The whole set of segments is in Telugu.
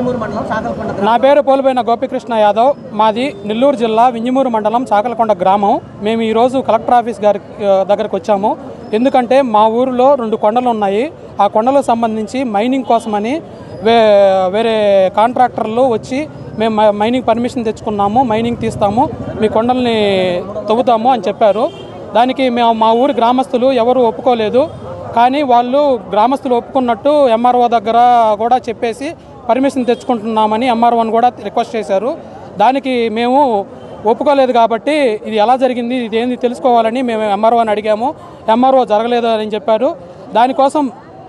వింజమూరు మండలం సాగలకొండ నా పేరు పోలిపోయిన గోపికృష్ణ యాదవ్ మాది నెల్లూరు జిల్లా వింజమూరు మండలం చాకలకొండ గ్రామం మేము ఈరోజు కలెక్టర్ ఆఫీస్ గారి ఆ, దగ్గరకు వచ్చాము ఎందుకంటే మా ఊరిలో రెండు కొండలు ఉన్నాయి ఆ కొండలకు సంబంధించి మైనింగ్ కోసమని వే వేరే కాంట్రాక్టర్లు వచ్చి మేము మ- మైనింగ్ పర్మిషన్ తెచ్చుకున్నాము మైనింగ్ తీస్తాము మీ కొండల్ని తవ్వుతాము అని చెప్పారు దానికి మేము మా ఊరి గ్రామస్తులు ఎవరు ఒప్పుకోలేదు కానీ వాళ్ళు గ్రామస్తులు ఒప్పుకున్నట్టు ఎంఆర్ఓ దగ్గర కూడా చెప్పేసి పర్మిషన్ తెచ్చుకుంటున్నామని ఎంఆర్ఓని కూడా రిక్వెస్ట్ చేశారు దానికి మేము ఒప్పుకోలేదు కాబట్టి ఇది ఎలా జరిగింది ఇది ఏంది తెలుసుకోవాలని మేము ఎంఆర్ఓని అడిగాము ఎంఆర్ఓ జరగలేదు అని చెప్పారు దానికోసం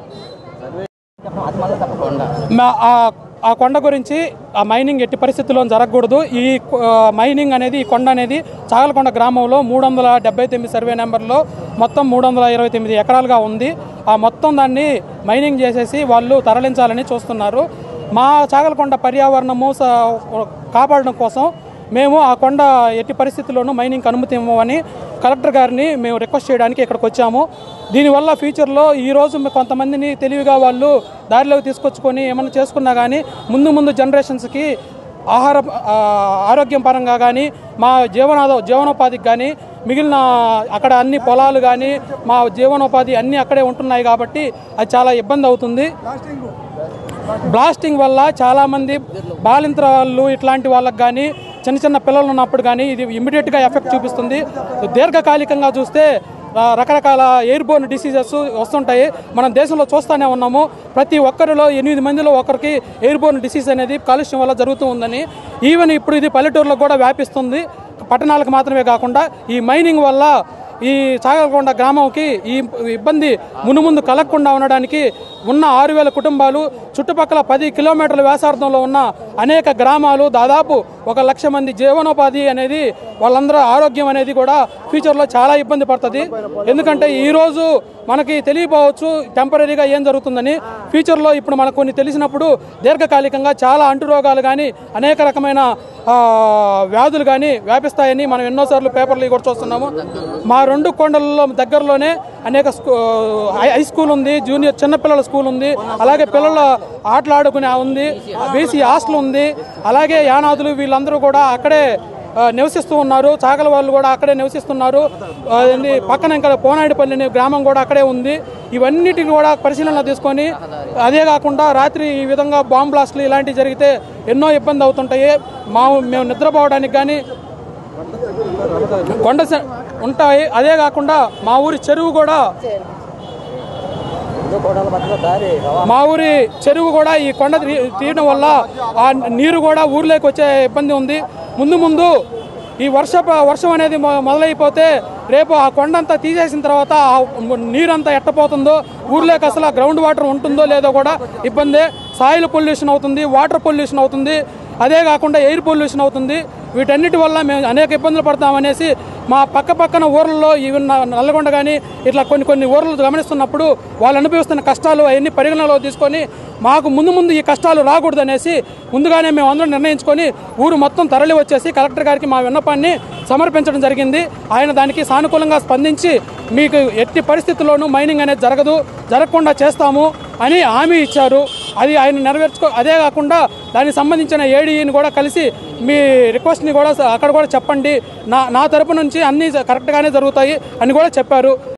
అది మళ్ళీ తప్పకుండా మా- ఆ- ఆ కొండ గురించి ఆ మైనింగ్ ఎట్టి పరిస్థితుల్లో జరగకూడదు ఈ కొ- ఆ, మైనింగ్ అనేది ఈ కొండ అనేది చాగలకొండ గ్రామంలో మూడు వందల డెబ్బై తొమ్మిది సర్వే నెంబర్లో మొత్తం మూడు వందల ఇరవై తొమ్మిది ఎకరాలుగా ఉంది ఆ మొత్తం దాన్ని మైనింగ్ చేసేసి వాళ్ళు తరలించాలని చూస్తున్నారు మా చాగలకొండ పర్యావరణము స- కాపాడడం కోసం మేము ఆ కొండ ఎట్టి పరిస్థితుల్లోనూ మైనింగ్కి అనుమతి ఇవ్వమని కలెక్టర్ గారిని మేము రిక్వెస్ట్ చేయడానికి ఇక్కడికి వచ్చాము దీనివల్ల ఫ్యూచర్లో ఈ రోజు మీ కొంతమందిని తెలివిగా వాళ్ళు దారిలోకి తీసుకొచ్చుకొని ఏమైనా చేసుకున్నా కానీ ముందు ముందు జనరేషన్స్కి ఆహార ఆ, ఆరోగ్యం పరంగా కానీ మా జీవనాధ జీవనోపాధికి కానీ మిగిలిన అక్కడ అన్ని పొలాలు కానీ మా జీవనోపాధి అన్నీ అక్కడే ఉంటున్నాయి కాబట్టి అది చాలా ఇబ్బంది అవుతుంది బ్లాస్టింగ్ వల్ల చాలామంది బాలింత్ర వాళ్ళు ఇట్లాంటి వాళ్ళకి కానీ చిన్న చిన్న పిల్లలు ఉన్నప్పుడు కానీ ఇది ఇమీడియట్గా ఎఫెక్ట్ చూపిస్తుంది దీర్ఘకాలికంగా చూస్తే ఆ, రకరకాల ఎయిర్ బోర్న్ డిసీజెస్ వస్తుంటాయి మనం దేశంలో చూస్తూనే ఉన్నాము ప్రతి ఒక్కరిలో ఎనిమిది మందిలో ఒకరికి ఎయిర్ బోర్న్ డిసీజ్ అనేది కాలుష్యం వల్ల జరుగుతూ ఉందని ఈవెన్ ఇప్పుడు ఇది పల్లెటూరులో కూడా వ్యాపిస్తుంది పట్టణాలకు మాత్రమే కాకుండా ఈ మైనింగ్ వల్ల ఈ చాగలకొండ గ్రామంకి ఈ ఇబ్బంది మునుముందు కలగకుండా ఉండడానికి ఉన్న ఆరు వేల కుటుంబాలు చుట్టుపక్కల పది కిలోమీటర్ల వ్యాసార్థంలో ఉన్న అనేక గ్రామాలు దాదాపు ఒక లక్ష మంది జీవనోపాధి అనేది వాళ్ళందరూ ఆరోగ్యం అనేది కూడా ఫ్యూచర్లో చాలా ఇబ్బంది పడుతుంది ఎందుకంటే ఈరోజు మనకి తెలియపోవచ్చు టెంపరీగా ఏం జరుగుతుందని ఫ్యూచర్లో ఇప్పుడు మనకు కొన్ని తెలిసినప్పుడు దీర్ఘకాలికంగా చాలా అంటురోగాలు కానీ అనేక రకమైన ఆ, వ్యాధులు కానీ వ్యాపిస్తాయని మనం ఎన్నోసార్లు పేపర్లు కూడా చూస్తున్నాము మా రెండు కొండలలో దగ్గరలోనే అనేక స్కూ హై హై స్కూల్ ఉంది జూనియర్ చిన్నపిల్లల స్కూల్ ఉంది అలాగే పిల్లల ఆటలాడుకునే ఉంది బీసీ హాస్టల్ ఉంది అలాగే యానాదులు వీళ్ళందరూ కూడా అక్కడే ఆ, నివసిస్తూ ఉన్నారు చాకల వాళ్ళు కూడా అక్కడే నివసిస్తున్నారు ఆ, ఏంది పక్కన ఇంకా పోనాయుడుపల్లి అనే గ్రామం కూడా అక్కడే ఉంది ఇవన్నిటిని కూడా పరిశీలన తీసుకొని అదే కాకుండా రాత్రి ఈ విధంగా బాంబ్ బ్లాస్ట్లు ఇలాంటివి జరిగితే ఎన్నో ఇబ్బంది అవుతుంటాయి మా మేము నిద్రపోవడానికి కానీ కొండ స- ఉంటాయి అదే కాకుండా మా ఊరి చెరువు కూడా కోడాల మధ్యలో దారి మా ఊరి చెరువు కూడా ఈ కొండ తీ- తీయడం వల్ల ఆ నీరు కూడా ఊర్లోకి వచ్చే ఇబ్బంది ఉంది ముందు ముందు ఈ వర్ష వర్షం అనేది మొ- మొదలైపోతే రేపు ఆ కొండంతా తీసేసిన తర్వాత ఆ నీరంతా ఎట్టపోతుందో ఊర్లోకి అసలు ఆ గ్రౌండ్ వాటర్ ఉంటుందో లేదో కూడా ఇబ్బందే సాయిల్ పొల్యూషన్ అవుతుంది వాటర్ పొల్యూషన్ అవుతుంది అదే కాకుండా ఎయిర్ పొల్యూషన్ అవుతుంది వీటన్నిటి వల్ల మేము అనేక ఇబ్బందులు పడతామనేసి మా పక్క పక్కన ఊర్లలో ఈవెన్ న- నల్లగొండ కానీ ఇట్లా కొన్ని కొన్ని ఊర్లు గమనిస్తున్నప్పుడు వాళ్ళు అనుభవిస్తున్న కష్టాలు అవన్నీ పరిగణనలో తీసుకొని మాకు ముందు ముందు ఈ కష్టాలు రాకూడదనేసి ముందుగానే మేము అందరం నిర్ణయించుకొని ఊరు మొత్తం తరలి వచ్చేసి కలెక్టర్ గారికి మా విన్నపాన్ని సమర్పించడం జరిగింది ఆయన దానికి సానుకూలంగా స్పందించి మీకు ఎట్టి పరిస్థితుల్లోనూ మైనింగ్ అనేది జరగదు జరగకుండా చేస్తాము అని హామీ ఇచ్చారు అది ఆయన నెరవేర్చుకో అదే కాకుండా దానికి సంబంధించిన ఏడీని కూడా కలిసి మీ రిక్వెస్ట్ని కూడా అక్కడ కూడా చెప్పండి నా నా తరపు నుంచి అన్నీ కరెక్ట్గానే జరుగుతాయి అని కూడా చెప్పారు